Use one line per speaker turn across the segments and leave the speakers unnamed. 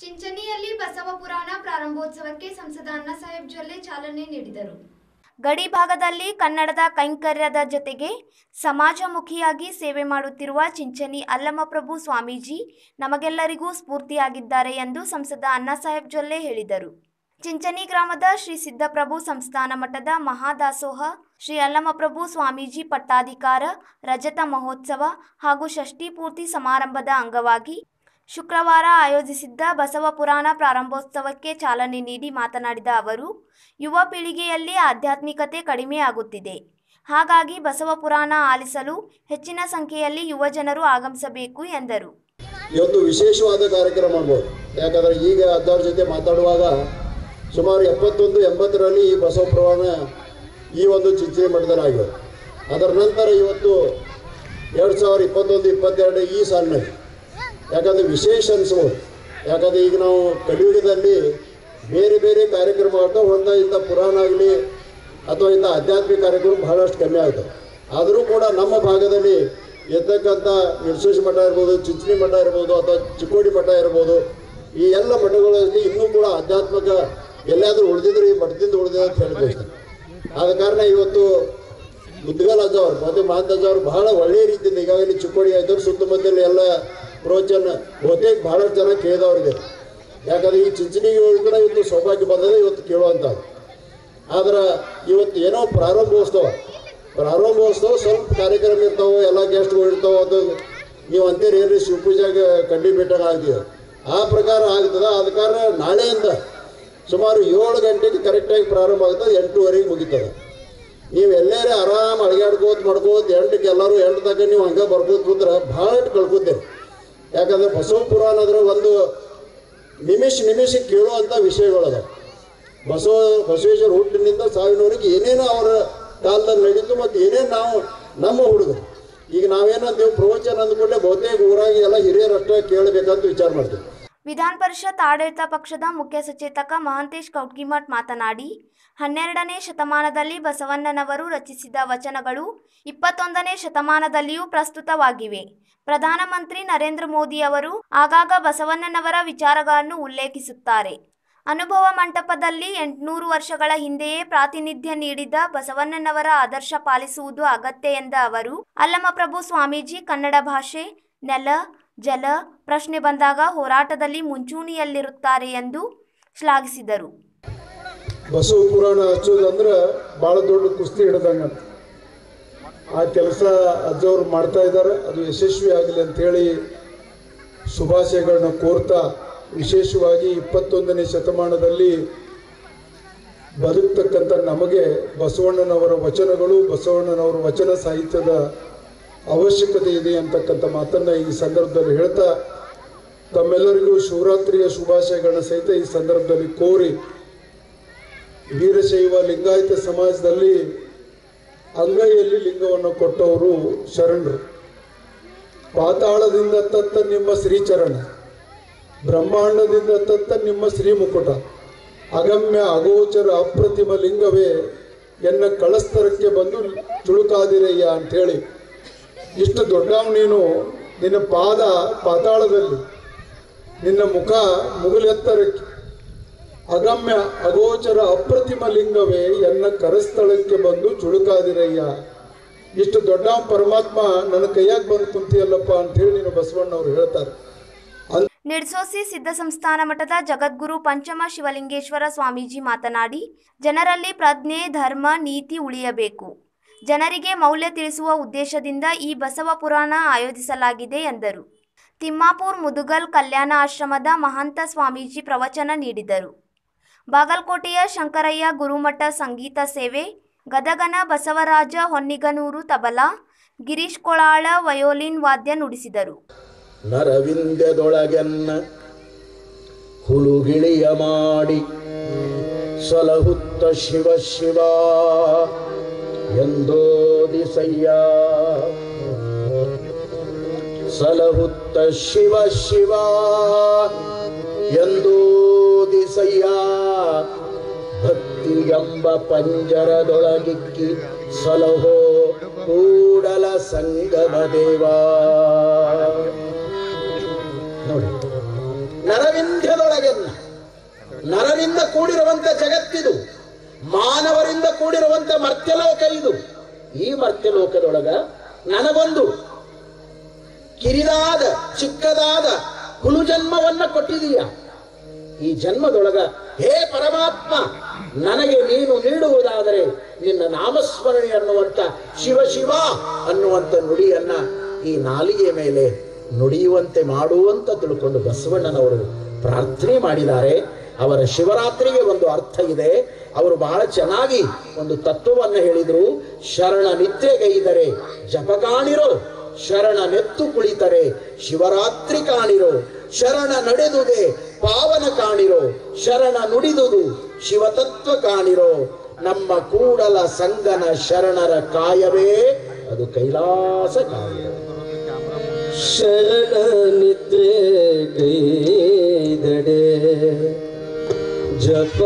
ಚಿಂಚಣಿಯಲ್ಲಿ ಬಸವ ಪುರಾಣ ಪ್ರಾರಂಭೋತ್ಸವಕ್ಕೆ ಸಂಸದ ಅಣ್ಣಾಸಾಹೇಬ್ ಜೊಲ್ಲೆ ಚಾಲನೆ ನೀಡಿದರು
ಗಡಿ ಭಾಗದಲ್ಲಿ ಕನ್ನಡದ ಕೈಂಕರ್ಯದ ಜೊತೆಗೆ ಸಮಾಜಮುಖಿಯಾಗಿ ಸೇವೆ ಮಾಡುತ್ತಿರುವ ಚಿಂಚಣಿ ಅಲ್ಲಮಪ್ರಭು ಸ್ವಾಮೀಜಿ ನಮಗೆಲ್ಲರಿಗೂ ಸ್ಫೂರ್ತಿಯಾಗಿದ್ದಾರೆ ಎಂದು ಸಂಸದ ಅಣ್ಣಾಸಾಹೇಬ್ ಜೊಲ್ಲೆ ಹೇಳಿದರು ಚಿಂಚಣಿ ಗ್ರಾಮದ ಶ್ರೀ ಸಿದ್ದಪ್ರಭು ಸಂಸ್ಥಾನ ಮಠದ ಮಹಾದಾಸೋಹ ಶ್ರೀ ಅಲ್ಲಮಪ್ರಭು ಸ್ವಾಮೀಜಿ ಪಟ್ಟಾಧಿಕಾರ ರಜತ ಮಹೋತ್ಸವ ಹಾಗೂ ಷಷ್ಠಿ ಪೂರ್ತಿ ಸಮಾರಂಭದ ಅಂಗವಾಗಿ ಶುಕ್ರವಾರ ಆಯೋಜಿಸಿದ್ದ ಬಸವ ಪುರಾಣ ಪ್ರಾರಂಭೋತ್ಸವಕ್ಕೆ ಚಾಲನೆ ನೀಡಿ ಮಾತನಾಡಿದ ಅವರು ಯುವ ಪೀಳಿಗೆಯಲ್ಲಿ ಆಧ್ಯಾತ್ಮಿಕತೆ ಕಡಿಮೆಯಾಗುತ್ತಿದೆ ಹಾಗಾಗಿ ಬಸವ ಪುರಾಣ ಆಲಿಸಲು ಹೆಚ್ಚಿನ ಸಂಖ್ಯೆಯಲ್ಲಿ ಯುವ ಜನರು ಆಗಮಿಸಬೇಕು ಎಂದರು
ಇವತ್ತು ವಿಶೇಷವಾದ ಕಾರ್ಯಕ್ರಮ ಮಾಡ್ಬೋದು ಯಾಕಂದರೆ ಈಗ ಅಜ್ಜವ್ರ ಜೊತೆ ಮಾತಾಡುವಾಗ ಸುಮಾರು ಎಪ್ಪತ್ತೊಂದು ಎಂಬತ್ತರಲ್ಲಿ ಈ ಬಸವ ಪುರಾಣ ಈ ಒಂದು ಚಿಂಚನೆ ಮಠದಲ್ಲಿ ಆಗಿದೆ ಅದರ ನಂತರ ಇವತ್ತು ಎರಡು ಸಾವಿರ ಇಪ್ಪತ್ತೊಂದು ಇಪ್ಪತ್ತೆರಡು ಈ ಸಾಲಿನಲ್ಲಿ ಯಾಕಂದರೆ ವಿಶೇಷ ಅನಿಸ್ಬೋದು ಯಾಕಂದರೆ ಈಗ ನಾವು ಕಲಿಯುಗದಲ್ಲಿ ಬೇರೆ ಬೇರೆ ಕಾರ್ಯಕ್ರಮ ಆಗ್ತಾವೆ ಒಂದ ಇಂಥ ಪುರಾಣ ಆಗಲಿ ಅಥವಾ ಇಂಥ ಆಧ್ಯಾತ್ಮಿಕ ಕಾರ್ಯಕ್ರಮ ಬಹಳಷ್ಟು ಕಮ್ಮಿ ಆಗ್ತವೆ ಆದರೂ ಕೂಡ ನಮ್ಮ ಭಾಗದಲ್ಲಿ ಇರ್ತಕ್ಕಂಥ ನಿರ್ಸೇಷ ಮಠ ಇರ್ಬೋದು ಚಿಂಚಣಿ ಮಠ ಇರ್ಬೋದು ಅಥವಾ ಚಿಕ್ಕೋಡಿ ಮಠ ಇರ್ಬೋದು ಈ ಎಲ್ಲ ಮಠಗಳಲ್ಲಿ ಇನ್ನೂ ಕೂಡ ಆಧ್ಯಾತ್ಮಿಕ ಎಲ್ಲಾದರೂ ಉಳಿದಿದ್ರೆ ಈ ಮಠದಿಂದ ಉಳಿದಿದೆ ಅಂತ ಹೇಳ್ಬೋದು ಆದ ಕಾರಣ ಇವತ್ತು ಮುದ್ಗಲ್ ಅಜ್ಜ ಅವರು ಮತ್ತು ಮಹಂತ ಅಜ್ಜ ಅವರು ಬಹಳ ಒಳ್ಳೆಯ ರೀತಿಯಿಂದ ಈಗಾಗಲೇ ಚಿಕ್ಕೋಡಿ ಆಯ್ತವ್ರು ಸುತ್ತಮುತ್ತಲ ಎಲ್ಲ ಪ್ರವಚನ ಬಹುತೇಕ ಬಹಳಷ್ಟು ಜನ ಕೇಳಿದವ್ರಿಗೆ ಯಾಕಂದ್ರೆ ಈ ಚಿಂಚಣಿಗೆ ಕೂಡ ಇವತ್ತು ಸೌಭಾಗ್ಯ ಬಂದದ ಇವತ್ತು ಕೇಳುವಂಥದ್ದು ಆದ್ರೆ ಇವತ್ತು ಏನೋ ಪ್ರಾರಂಭೋತ್ಸವ ಪ್ರಾರಂಭೋತ್ಸವ ಸ್ವಲ್ಪ ಕಾರ್ಯಕ್ರಮ ಇರ್ತಾವೆ ಎಲ್ಲ ಗೆಸ್ಟ್ಗಳು ಇರ್ತಾವೆ ಅದು ನೀವು ಅಂತೀರಿ ಏನ್ರಿ ಶಿವಪೂಜೆಗೆ ಕಡ್ಡಿ ಬಿಟ್ಟಾಗ ಆಗ್ತೀವಿ ಆ ಪ್ರಕಾರ ಆಗ್ತದ ಆದ ಕಾರಣ ನಾಳೆಯಿಂದ ಸುಮಾರು ಏಳು ಗಂಟೆಗೆ ಕರೆಕ್ಟಾಗಿ ಪ್ರಾರಂಭ ಆಗ್ತದೆ ಎಂಟೂವರೆಗೆ ಮುಗಿತದೆ ನೀವು ಎಲ್ಲೇರೇ ಆರಾಮ್ ಅಳಗಾಡ್ಕೋತ ಮಾಡ್ಕೋತ ಎಂಟಕ್ಕೆ ಎಲ್ಲರೂ ಎಂಟು ತನಕ ನೀವು ಹಂಗೆ ಬರ್ಕೋತ ಕೂತ್ರೆ ಭಾಳಷ್ಟು ಕಳ್ಕೊತೀರಿ ಯಾಕಂದ್ರೆ ಬಸವ ಪುರಾಣ ಅಂದ್ರೆ ಒಂದು ನಿಮಿಷ ನಿಮಿಷ ಕೇಳುವಂಥ ವಿಷಯಗಳದ ಬಸವ ಬಸವೇಶ್ವರ ಹುಟ್ಟಿನಿಂದ ಸಾವಿನವರೆಗೆ ಏನೇನು ಅವರ ಕಾಲದಲ್ಲಿ ನಡೀತು ಮತ್ತು ಏನೇನು ನಾವು ನಮ್ಮ ಹುಡುಗರು ಈಗ ನಾವೇನಂತೀವಿ ಪ್ರವಚನ ಅಂದ್ಕೊಂಡೆ ಬಹುತೇಕ ಊರಾಗಿ ಎಲ್ಲ ಹಿರಿಯರಷ್ಟೇ ಕೇಳಬೇಕಂತ ವಿಚಾರ ಮಾಡ್ತೀವಿ
ವಿಧಾನ ಪರಿಷತ್ ಆಡಳಿತ ಪಕ್ಷದ ಮುಖ್ಯ ಸಚೇತಕ ಮಹಾಂತೇಶ್ ಕೌಟ್ಗಿಮಠ್ ಮಾತನಾಡಿ ಹನ್ನೆರಡನೇ ಶತಮಾನದಲ್ಲಿ ಬಸವಣ್ಣನವರು ರಚಿಸಿದ ವಚನಗಳು ಇಪ್ಪತ್ತೊಂದನೇ ಶತಮಾನದಲ್ಲಿಯೂ ಪ್ರಸ್ತುತವಾಗಿವೆ ಪ್ರಧಾನಮಂತ್ರಿ ನರೇಂದ್ರ ಮೋದಿ ಅವರು ಆಗಾಗ ಬಸವಣ್ಣನವರ ವಿಚಾರಗಳನ್ನು ಉಲ್ಲೇಖಿಸುತ್ತಾರೆ ಅನುಭವ ಮಂಟಪದಲ್ಲಿ ಎಂಟುನೂರು ವರ್ಷಗಳ ಹಿಂದೆಯೇ ಪ್ರಾತಿನಿಧ್ಯ ನೀಡಿದ ಬಸವಣ್ಣನವರ ಆದರ್ಶ ಪಾಲಿಸುವುದು ಅಗತ್ಯ ಎಂದ ಅವರು ಅಲ್ಲಮಪ್ರಭು ಸ್ವಾಮೀಜಿ ಕನ್ನಡ ಭಾಷೆ ನೆಲ ಜಲ ಪ್ರಶ್ನೆ ಬಂದಾಗ ಹೋರಾಟದಲ್ಲಿ ಮುಂಚೂಣಿಯಲ್ಲಿರುತ್ತಾರೆ ಎಂದು ಶ್ಲಾಘಿಸಿದರು
ಬಸವ ಪುರಾಣ ಹಚ್ಚೋದಂದ್ರೆ ಭಾಳ ದೊಡ್ಡ ಕುಸ್ತಿ ಹಿಡ್ದಂಗೆ ಅಂತ ಆ ಕೆಲಸ ಅಜ್ಜವ್ರು ಮಾಡ್ತಾ ಇದ್ದಾರೆ ಅದು ಯಶಸ್ವಿ ಆಗಲಿ ಅಂತೇಳಿ ಶುಭಾಶಯಗಳನ್ನ ಕೋರ್ತಾ ವಿಶೇಷವಾಗಿ ಇಪ್ಪತ್ತೊಂದನೇ ಶತಮಾನದಲ್ಲಿ ಬದುಕ್ತಕ್ಕಂಥ ನಮಗೆ ಬಸವಣ್ಣನವರ ವಚನಗಳು ಬಸವಣ್ಣನವರ ವಚನ ಸಾಹಿತ್ಯದ ಅವಶ್ಯಕತೆ ಇದೆ ಅಂತಕ್ಕಂಥ ಮಾತನ್ನು ಈ ಸಂದರ್ಭದಲ್ಲಿ ಹೇಳ್ತಾ ತಮ್ಮೆಲ್ಲರಿಗೂ ಶಿವರಾತ್ರಿಯ ಶುಭಾಶಯಗಳನ್ನ ಸಹಿತ ಈ ಸಂದರ್ಭದಲ್ಲಿ ಕೋರಿ ವೀರಶೈವ ಲಿಂಗಾಯತ ಸಮಾಜದಲ್ಲಿ ಅಂಗೈಯಲ್ಲಿ ಲಿಂಗವನ್ನು ಕೊಟ್ಟವರು ಶರಣರು ಪಾತಾಳದಿಂದ ತತ್ತ ನಿಮ್ಮ ಶ್ರೀಚರಣ ಬ್ರಹ್ಮಾಂಡದಿಂದ ತತ್ತ ನಿಮ್ಮ ಶ್ರೀ ಮುಕುಟ ಅಗಮ್ಯ ಅಗೋಚರ ಅಪ್ರತಿಮ ಲಿಂಗವೇ ಎನ್ನ ಕಳಸ್ತರಕ್ಕೆ ಬಂದು ಚುಳುಕಾದಿರಯ್ಯ ಅಂಥೇಳಿ ಇಷ್ಟು ದೊಡ್ಡವ ನೀನು ನಿನ್ನ ಪಾದ ಪಾತಾಳದಲ್ಲಿ ನಿನ್ನ ಮುಖ ಮುಗುಲೆತ್ತರಕ್ಕೆ ಅಗಮ್ಯ ಅಗೋಚರ ಅಪ್ರತಿಮ ಲಿಂಗವೇ ಎನ್ನ ಕರಸ್ಥಳಕ್ಕೆ ಬಂದು ಚುಳುಕಾದಿರಯ್ಯ ಇಷ್ಟು ದೊಡ್ಡ ಪರಮಾತ್ಮ ನನ್ನ ಕೈಯಾಗ ಬಂದು ಕುಂತಿಯಲ್ಲಪ್ಪ ಅಂತೇಳಿ ನೀನು ಬಸವಣ್ಣವ್ರು ಹೇಳ್ತಾರೆ
ನಿಡ್ಸೋಸಿ ಸಿದ್ಧ ಸಂಸ್ಥಾನ ಮಠದ ಜಗದ್ಗುರು ಪಂಚಮ ಶಿವಲಿಂಗೇಶ್ವರ ಸ್ವಾಮೀಜಿ ಮಾತನಾಡಿ ಜನರಲ್ಲಿ ಪ್ರಜ್ಞೆ ಧರ್ಮ ನೀತಿ ಉಳಿಯಬೇಕು ಜನರಿಗೆ ಮೌಲ್ಯ ತಿಳಿಸುವ ಉದ್ದೇಶದಿಂದ ಈ ಬಸವ ಪುರಾಣ ಆಯೋಜಿಸಲಾಗಿದೆ ಎಂದರು ತಿಮ್ಮಾಪುರ್ ಮುದುಗಲ್ ಕಲ್ಯಾಣ ಆಶ್ರಮದ ಮಹಂತ ಸ್ವಾಮೀಜಿ ಪ್ರವಚನ ನೀಡಿದರು ಬಾಗಲಕೋಟೆಯ ಶಂಕರಯ್ಯ ಗುರುಮಠ ಸಂಗೀತ ಸೇವೆ ಗದಗನ ಬಸವರಾಜ ಹೊನ್ನಿಗನೂರು ತಬಲಾ ಗಿರೀಶ್ ಕೊಳಾಳ ವಯೋಲಿನ್ ವಾದ್ಯ ನುಡಿಸಿದರು
ನರವಿಂದ್ಯದೊಳಗೆನ್ನ ಹುಳುಗಿಳಿಯ ಮಾಡಿ ಸಲಹುತ್ತ ಶಿವ ಶಿವ ಎಂದೋದಿಸಯ್ಯ ಸಲಹುತ್ತ ಶಿವ ಶಿವ ಎಂದೋದಿಸಯ್ಯ ಭಕ್ತಿ ಎಂಬ ಪಂಜರದೊಳಗಿಕ್ಕಿ ಸಲಹೋ ಕೂಡಲ ಸಂಗಮ ದೇವಾ ನೋಡಿ ನರವಿಂಧ್ಯದೊಳಗೆ ನರರಿಂದ ಕೂಡಿರುವಂತ ಜಗತ್ತಿದು ಮಾನವರಿಂದ ಕೂಡಿರುವಂತ ಮರ್ತ್ಯಲೋಕ ಇದು ಈ ಮರ್ತ್ಯಲೋಕದೊಳಗ ನನಗೊಂದು ಕಿರಿದಾದ ಚಿಕ್ಕದಾದ ಹುಲು ಜನ್ಮವನ್ನ ಕೊಟ್ಟಿದೀಯ ಈ ಜನ್ಮದೊಳಗ ಹೇ ಪರಮಾತ್ಮ ನನಗೆ ನೀನು ನೀಡುವುದಾದರೆ ನಿನ್ನ ನಾಮಸ್ಮರಣೆ ಅನ್ನುವಂತ ಶಿವ ಶಿವ ಅನ್ನುವಂತ ನುಡಿಯನ್ನ ಈ ನಾಲಿಗೆಯ ಮೇಲೆ ನುಡಿಯುವಂತೆ ಮಾಡುವಂತ ತಿಳ್ಕೊಂಡು ಬಸವಣ್ಣನವರು ಪ್ರಾರ್ಥನೆ ಮಾಡಿದ್ದಾರೆ ಅವರ ಶಿವರಾತ್ರಿಗೆ ಒಂದು ಅರ್ಥ ಇದೆ ಅವರು ಬಹಳ ಚೆನ್ನಾಗಿ ಒಂದು ತತ್ವವನ್ನು ಹೇಳಿದ್ರು ಶರಣ ನಿದ್ರೆಗೈದರೆ ಜಪ ಕಾಣಿರೋ ಶರಣ ನೆತ್ತು ಕುಳಿತರೆ ಶಿವರಾತ್ರಿ ಕಾಣಿರೋ ಶರಣ ನಡೆದುದೆ ಪಾವನ ಕಾಣಿರೋ ಶರಣ ನುಡಿದುದು ಶಿವತತ್ವ ಕಾಣಿರೋ ನಮ್ಮ ಕೂಡಲ ಸಂಗನ ಶರಣರ ಕಾಯವೇ ಅದು ಕೈಲಾಸ ಕಾಣಿರೋ
ಶರಣ ನಿದ್ರೆ ಕೈದಡೆ ಜಪ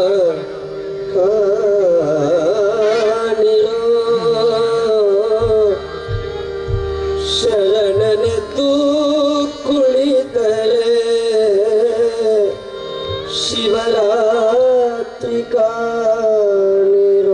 ಕಾಣಿರೋ ಶರಣನೆದ್ದು ಕುಳಿತರೆ ಶಿವರಾತ್ರಿ ಕಾಣಿರೋ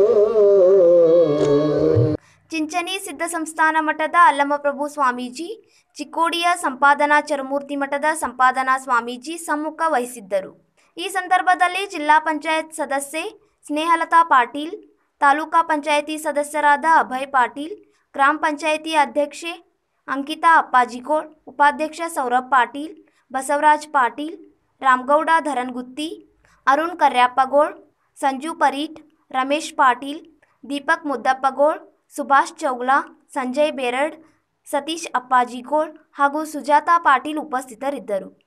ಚಿಂಚಣಿ ಸಿದ್ಧ ಸಂಸ್ಥಾನ ಮಠದ ಅಲ್ಲಮಪ್ರಭು ಸ್ವಾಮೀಜಿ ಚಿಕ್ಕೋಡಿಯ ಸಂಪಾದನಾ ಚರಮೂರ್ತಿ ಮಠದ ಸಂಪಾದನಾ ಸ್ವಾಮೀಜಿ ಸಮ್ಮುಖ ವಹಿಸಿದ್ದರು ಈ ಸಂದರ್ಭದಲ್ಲಿ ಜಿಲ್ಲಾ ಪಂಚಾಯತ್ ಸದಸ್ಯೆ ಸ್ನೇಹಲತಾ ಪಾಟೀಲ್ ತಾಲೂಕಾ ಪಂಚಾಯಿತಿ ಸದಸ್ಯರಾದ ಅಭಯ್ ಪಾಟೀಲ್ ಗ್ರಾಮ ಪಂಚಾಯಿತಿ ಅಧ್ಯಕ್ಷೆ ಅಂಕಿತಾ ಅಪ್ಪಾಜಿಗೋಳ್ ಉಪಾಧ್ಯಕ್ಷ ಸೌರಭ್ ಪಾಟೀಲ್ ಬಸವರಾಜ್ ಪಾಟೀಲ್ ರಾಮಗೌಡ ಧರನ್ಗುತ್ತಿ ಅರುಣ್ ಕರ್ಯಾಪ್ಪಗೋಳ್ ಸಂಜು ಪರೀಟ್ ರಮೇಶ್ ಪಾಟೀಲ್ ದೀಪಕ್ ಮುದ್ದಪ್ಪಗೋಳ್ ಸುಭಾಷ್ ಚೌಗ್ಲಾ ಸಂಜಯ್ ಬೇರಡ್ ಸತೀಶ್ ಅಪ್ಪಾಜಿಗೋಳ್ ಹಾಗೂ ಸುಜಾತಾ ಪಾಟೀಲ್ ಉಪಸ್ಥಿತರಿದ್ದರು